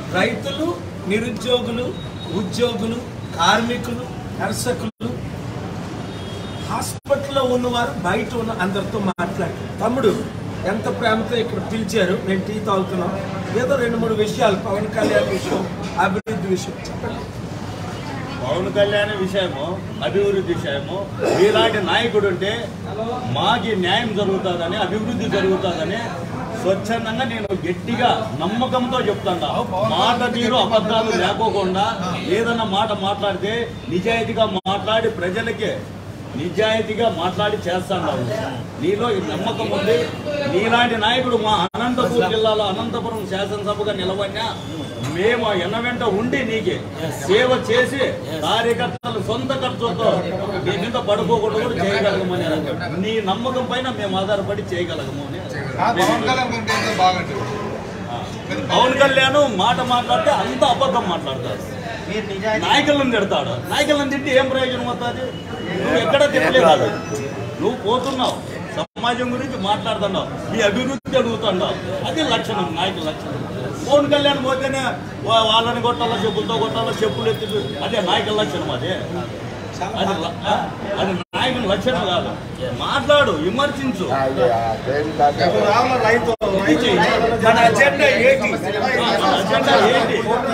రైతులు నిరుద్యోగులు ఉద్యోగులు కార్మికులు కర్షకులు హాస్పిటల్లో ఉన్నవారు బయట ఉన్న అందరితో మాట్లాడి తమ్ముడు ఎంత ప్రేమతో ఇక్కడ పిలిచారు నేను టీ తాగుతున్నాం ఏదో రెండు మూడు విషయాలు పవన్ కళ్యాణ్ విషయం అభివృద్ధి విషయం చెప్పండి పవన్ కళ్యాణ్ విషయము అభివృద్ధి విషయము ఇలాంటి నాయకుడు ఉంటే మాకి న్యాయం జరుగుతుందని అభివృద్ధి జరుగుతుందని స్వచ్ఛందంగా నేను గట్టిగా నమ్మకంతో చెప్తాను మాట తీరు అబద్ధాలు లేకోకుండా ఏదన్నా మాట మాట్లాడితే నిజాయితీగా మాట్లాడి ప్రజలకి నిజాయితీగా మాట్లాడి చేస్తాను నీలో ఈ నమ్మకం ఉంది నీలాంటి నాయకుడు మా అనంతపురం జిల్లాలో అనంతపురం శాసనసభగా నిలబడినా మేము ఎన్న వెంట ఉండి నీకే సేవ చేసి కార్యకర్తలు సొంత ఖర్చులతో నీ మీద పడుకోకుండా కూడా చేయగలగమని నీ నమ్మకం పైన మేము ఆధారపడి చేయగలగము అని పవన్ కళ్యాణ్ కంటే ఎంతో బాగుంటుంది పవన్ కళ్యాణ్ మాట మాట్లాడితే అంత అబద్ధం మాట్లాడతాడు నాయకులను తిడతాడు నాయకులను తిట్టి ఏం ప్రయోజనం అవుతుంది నువ్వు ఎక్కడ తిట్టలేదు నువ్వు పోతున్నావు సమాజం గురించి మాట్లాడుతున్నావు నీ అభివృద్ధి అడుగుతున్నావు అది లక్షణం నాయకుల లక్షణం పవన్ కళ్యాణ్ పోతేనే వా- వాళ్ళని కొట్టాలో చెప్పులతో కొట్టాలో చెప్పులు ఎత్తి అదే నాయకుల లక్షణం అదే అది ల- ఆ? అది నాయకుని లక్షణం కాదు మాట్లాడు విమర్శించు రామ రైతు ఇది చెయ్యి. మన అజెండా ఏంటి మన అజెండా ఏంటి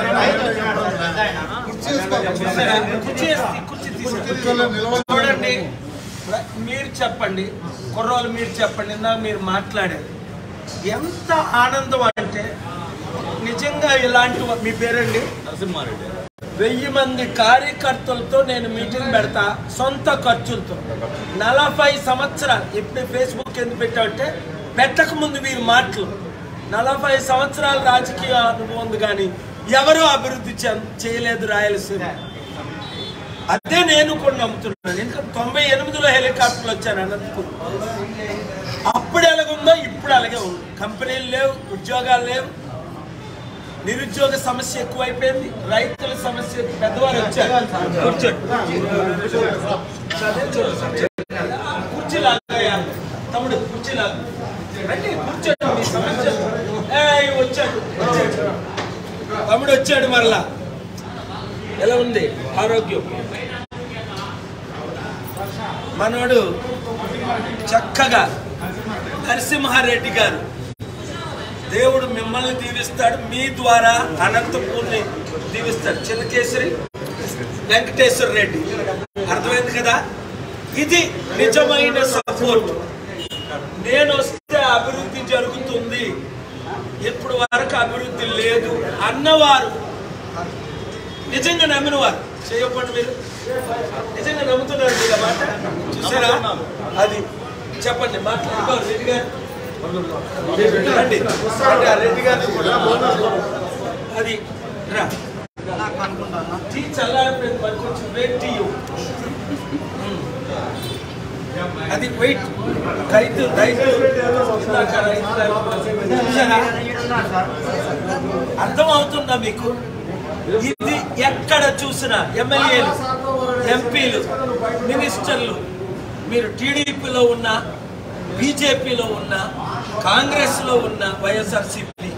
కుర్చీ వేసి- కుర్చీ తీసుకో. చూడండి మీరు చెప్పండి కుర్రోలు మీరు చెప్పండి ఇందాక మీరు మాట్లాడారు ఎంత ఆనందం అంటే నిజంగా ఇలాంటి వా- మీ పేరండి నరసింహారెడ్డి వెయ్యి మంది కార్యకర్తలతో నేను మీటింగ్ పెడతా సొంత ఖర్చులతో నలభై సంవత్సరాలు ఇప్పుడు ఫేస్బుక్ ఎందుకు పెట్టామంటే పెట్టక ముందు వీరి మాటలు నలభై సంవత్సరాల రాజకీయ అనుభవం ఉంది కానీ ఎవరు అభివృద్ధి చెం- చేయలేదు రాయలసీమ అదే నేను కూడా నమ్ముతున్నాను ఎందుకంటే తొంభై ఎనిమిదిలో హెలికాప్టర్లు వచ్చాను అనంతపురం అప్పుడు ఎలాగుందో ఇప్పుడు అలాగే ఉంది కంపెనీలు లేవు ఉద్యోగాలు లేవు నిరుద్యోగ సమస్య ఎక్కువైపోయింది రైతుల సమస్య పెద్దవారు వచ్చారు కూర్చోండి కుర్చీ లాగాయా తమ్ముడు కుర్చీ లాగా రండి కూర్చోండి మీ సమస్య ఏయ్, వచ్చాడు వచ్చాడు. తమ్ముడు వచ్చాడు మరలా ఎలా ఉంది ఆరోగ్యం మనోడు చక్కగా నరసింహారెడ్డి గారు దేవుడు మిమ్మల్ని దీవిస్తాడు మీ ద్వారా అనంతపూర్ని దీవిస్తాడు చిన్నకేసరి వెంకటేశ్వర రెడ్డి అర్థమైంది కదా ఇది నిజమైన సపోర్ట్ నేను వస్తే అభివృద్ధి జరుగుతుంది ఇప్పుడు వరకు అభివృద్ధి లేదు అన్నవారు నిజంగా నమ్మినవారు చేయకపోండి మీరు నిజంగా నమ్ముతున్నారు మీరు ఆ మాట చూసారా అది చెప్పండి మాట్లాడుకోరు రెడ్డి గారు రండి రండి, ఆ రెడ్డి గారిని కూడా అది రా టీ చల్లారిపోయింది మరి కొంచెం వెయిట్ టీ ఇవ్వు. అది వెయిట్ రైతు రైతు ఇందాక రైతు చూసారా? అర్థం అవుతుందా మీకు ఇది ఎక్కడ చూసినా ఎమ్మెల్యేలు ఎంపీలు మినిస్టర్లు మీరు టీడీపీలో ఉన్న బీజేపీలో ఉన్న కాంగ్రెస్ లో ఉన్న వైఎస్ఆర్సీపీ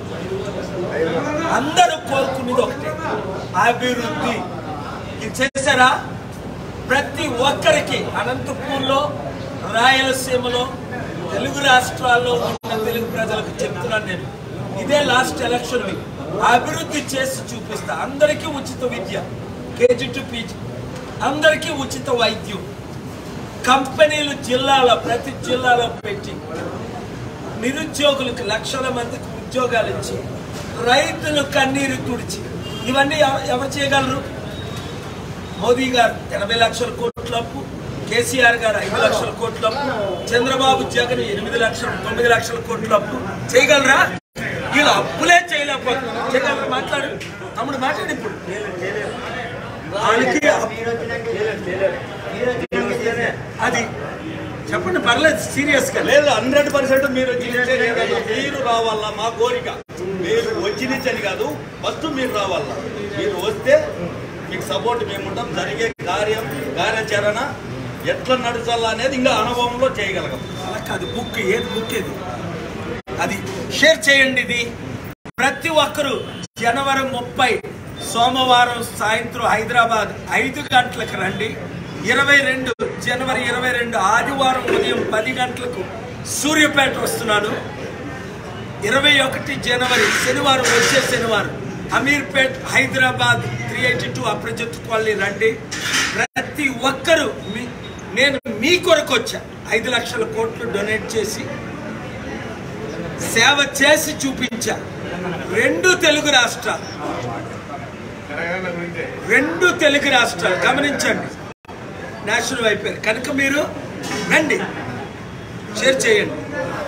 అందరూ కోరుకునేది ఒకటే అభివృద్ధి ఇది చేశారా ప్రతి ఒక్కరికి అనంతపూర్లో రాయలసీమలో తెలుగు రాష్ట్రాల్లో ఉన్న తెలుగు ప్రజలకు చెప్తున్నాను నేను ఇదే లాస్ట్ ఎలక్షన్ వీక్ అభివృద్ధి చేసి చూపిస్తా అందరికీ ఉచిత విద్య కేజీ టు పీజీ అందరికీ ఉచిత వైద్యం కంపెనీలు జిల్లాలో ప్రతి జిల్లాలో పెట్టి నిరుద్యోగులకు లక్షల మందికి ఉద్యోగాలు ఇచ్చి రైతులు కన్నీరు తుడిచి ఇవన్నీ ఎవ- ఎవరు చేయగలరు మోదీ గారు ఎనభై లక్షల కోట్ల అప్పు కేసీఆర్ గారు ఐదు లక్షల కోట్ల అప్పు చంద్రబాబు జగన్ ఎనిమిది లక్షల తొమ్మిది లక్షల కోట్ల అప్పు చేయగలరా వీళ్ళు అప్పులే చేయలేకపోతున్నారు చేయగలరా మాట్లాడు తమ్ముడు మాట్లాడు ఇప్పుడు వాళ్ళకి అది చెప్పండి పర్లేదు సీరియస్ గా లేదు హండ్రెడ్ పర్సెంట్ మీరు వచ్చినట్టే లేదన్న. మీరు రావాలా మా కోరిక మీరు వచ్చినచ్చని కాదు ఫస్ట్ మీరు రావాలా మీరు వస్తే మీకు సపోర్ట్ మేము ఉంటాం జరిగే కార్యం కార్యాచరణ ఎట్లా నడచాలా అనేది ఇంకా అనుభవంలో చేయగలగం అలా కాదు బుక్ ఏది బుక్ ఏది అది షేర్ చేయండి ఇది ప్రతి ఒక్కరు జనవరి ముప్పై సోమవారం సాయంత్రం హైదరాబాద్ ఐదు గంటలకు రండి ఇరవై రెండు జనవరి ఇరవై రెండు ఆదివారం ఉదయం పది గంటలకు సూర్యాపేట వస్తున్నాను ఇరవై ఒకటి జనవరి శనివారం వచ్చే శనివారం Ameerpet Hyderabad three eighty two Aprajit colony రండి ప్రతి ఒక్కరూ మీ నేను మీ కొరకు వచ్చా ఐదు లక్షల కోట్లు డొనేట్ చేసి సేవ చేసి చూపించా రెండు తెలుగు రాష్ట్రాలు తెలంగాణ గురించే రెండు తెలుగు రాష్ట్రాలు గమనించండి నేషనల్ అయిపోయారు కనుక మీరు రండి షేర్ చేయండి